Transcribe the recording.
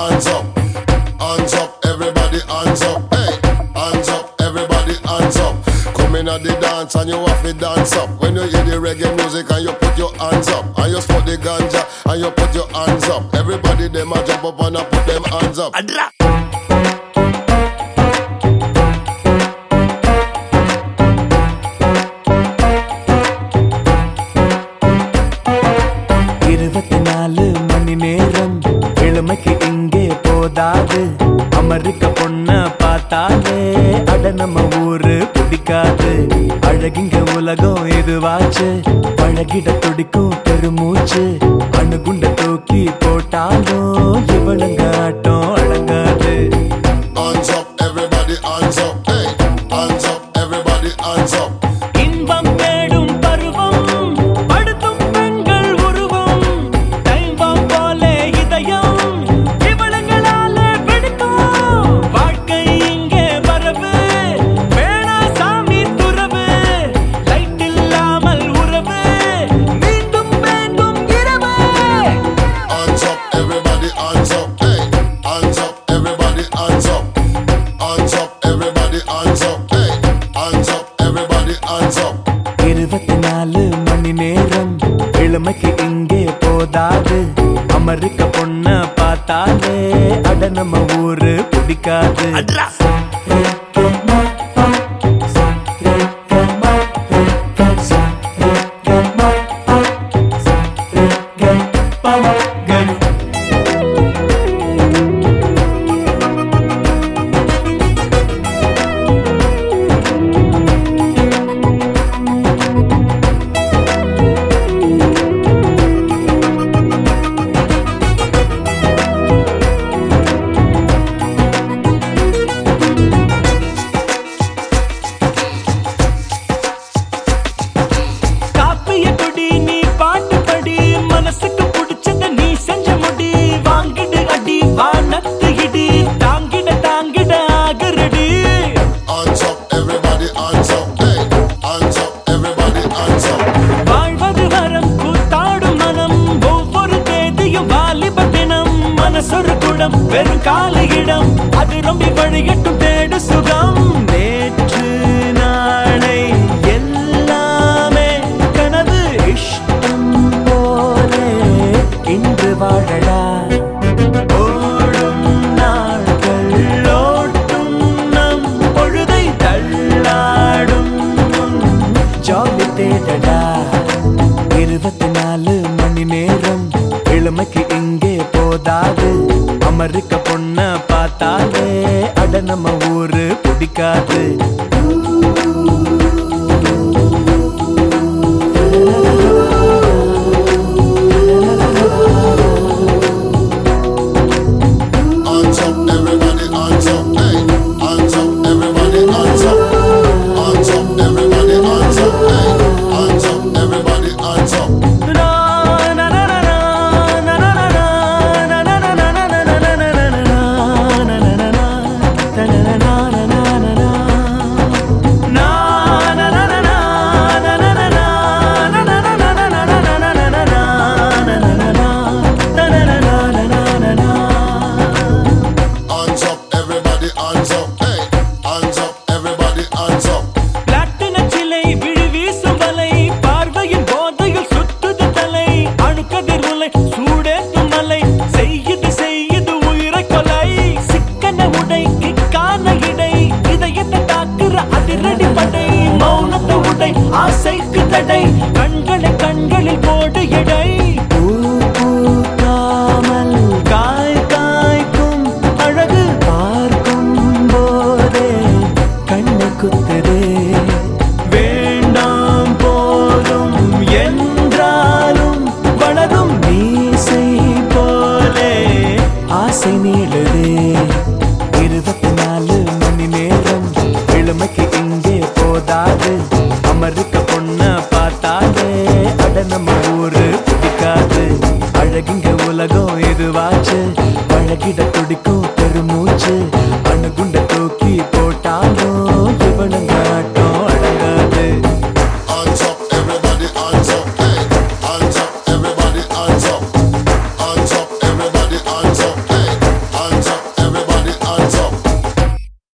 hands up. Hands up, everybody hands up. Hey, hands up, everybody hands up. Come in at the dance and you have to dance up. When you hear the reggae music and you put your hands up. And you smoke the ganja and you put your hands up. Everybody them a jump up and a put them hands up. அட்ரா இருபத்தி நாலு மணி நேரம் இளமைக்கு இங்கே போதாது அமெரிக்க பொண்ண பார்த்தாலே அட நம்ம ஊரு பிடிக்காது அழகிங்க உலகம் இதுவாச்சு பழகிட துடிக்கும் பெருமூச்சு அணுகுண்ட தூக்கி போட்டாலும் இவளுங்க ஆட்டம் அடங்காது Hands up, everybody hands up. Hey, hands up, everybody hands up. இன்பம் தேடும் பருவம் படுத்தும் பெண்கள் உருவம் டைம்பாம் போல இதயம் இவளங்களால வெடிக்கும் வாழ்க்கை இங்கே வரவு வேணா சாமி துறவு லைட் இல்லாமல் உறவு மீண்டும் வேண்டும் இரவு Hands up, everybody hands up. Hey, hands up, everybody hands up. Hands up, everybody hands up. Hey, hands up, everybody hands up. இருபத்தி நாலு மணி நேரம் இளமைக்கு இங்கே போதாது அமெரிக்க பொண்ண பார்த்தாலே அட நம்ம ஊரு பிடிக்காது அட்ரா காப்பிய குடி நீ பாட்டு படி மனசுக்கு பிடிச்சத நீ செஞ்ச முடி வாங்கிடு அடி வானத்து இடி தாங்கிட தாங்கிட ஆகுறடி Hands up, everybody hands up. Hey, hands up, everybody hands up. வாழ்வது வரம் கூத்தாடும் மனம் ஒவ்வொரு தேதியும் வாலிப தினம் மனசொரு குடம் வெறும் கால இடம் அது ரொம்ப வழிகட்டும் தேடு சுகம் நேற்று நாளை எல்லாமே கனவு இஷ்டம் போலே இன்று வாழடா ஓடும் நாட்கள் ஓட்டும் நம் பொழுதை தள்ளாடும் ஜாலி தேடடா இருபத்தி நாலு மணி நேரம் இளமைக்கு இங்கே போதாது அமெரிக்க பொண்ண பார்த்தாலே அட நம்ம ஊரு பிடிக்காது Hands up, everybody hands up. Hey, hands up, everybody hands up. Hands up, everybody hands up. Hey, hands up, everybody hands up. Hands up, everybody hands up. Hey, hands up, everybody hands up. பிளாட்டின சிலை விழி வீசும் வலை பார்வையின் போதையில் சுத்துது தலை அணுக்கதிர் உலை சூடேற்றும் மலை செய்யுது செய்யுது உயிரை கொலை சிக்கன உடை கிக்கான இடை இதயத்தை தாக்குற அதிரடி படை மௌனத்தை உடை ஆசைக்கு தடை கண்களை கண்களில் போடு எடை பூ பூக்காமல் காய் காய்க்கும் அழகு பார்க்கும் போதே கண்ணை குத்துதே வேண்டாம் போதும் என்றாலும் வளரும் மீசை போலே ஆசை நீளுதே இருபத்தி நாலு மணி நேரம் இளமைக்கு இங்கே போதாது அமெரிக்க பொண்ண பார்த்தாலே அட நம்ம ஊரு பிடிக்காது அழகிங்க உலகம் இதுவாச்சு பழகிட துடிக்கும் பெருமூச்சு